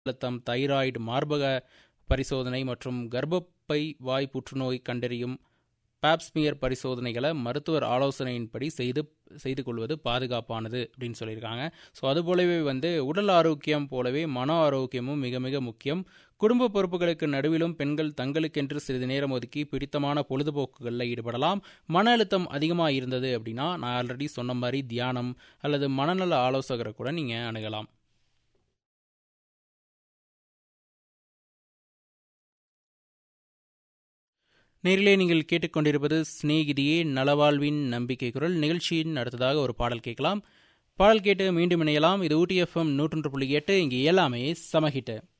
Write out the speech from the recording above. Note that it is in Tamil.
அழுத்தம் தைராய்டு மார்பக பரிசோதனை மற்றும் கர்ப்பப்பை வாய் புற்றுநோய் கண்டறியும் பாப்ஸ்மியர் பரிசோதனைகளை மருத்துவர் ஆலோசனையின்படி செய்து செய்து கொள்வது பாதுகாப்பானது அப்படின்னு சொல்லியிருக்காங்க ஸோ அதுபோலவே வந்து உடல் ஆரோக்கியம் போலவே மன ஆரோக்கியமும் மிக மிக முக்கியம் குடும்ப பொறுப்புகளுக்கு நடுவிலும் பெண்கள் தங்களுக்கென்று சிறிது நேரம் ஒதுக்கி பிடித்தமான பொழுதுபோக்குகளில் ஈடுபடலாம் மன அழுத்தம் அதிகமாக இருந்தது அப்படின்னா நான் ஆல்ரெடி சொன்ன மாதிரி தியானம் அல்லது மனநல ஆலோசகரை கூட நீங்கள் அணுகலாம் நேரிலே நீங்கள் கேட்டுக்கொண்டிருப்பது சிநேகிதியே நலவாழ்வின் நம்பிக்கை குரல் நிகழ்ச்சியின் அடுத்ததாக ஒரு பாடல் கேட்கலாம் பாடல் கேட்டு மீண்டும் இணையலாம் இது ஊட்டி எஃப்எம் நூற்றொன்று புள்ளி எட்டு இங்கே எல்லாமே சமஹிட்டு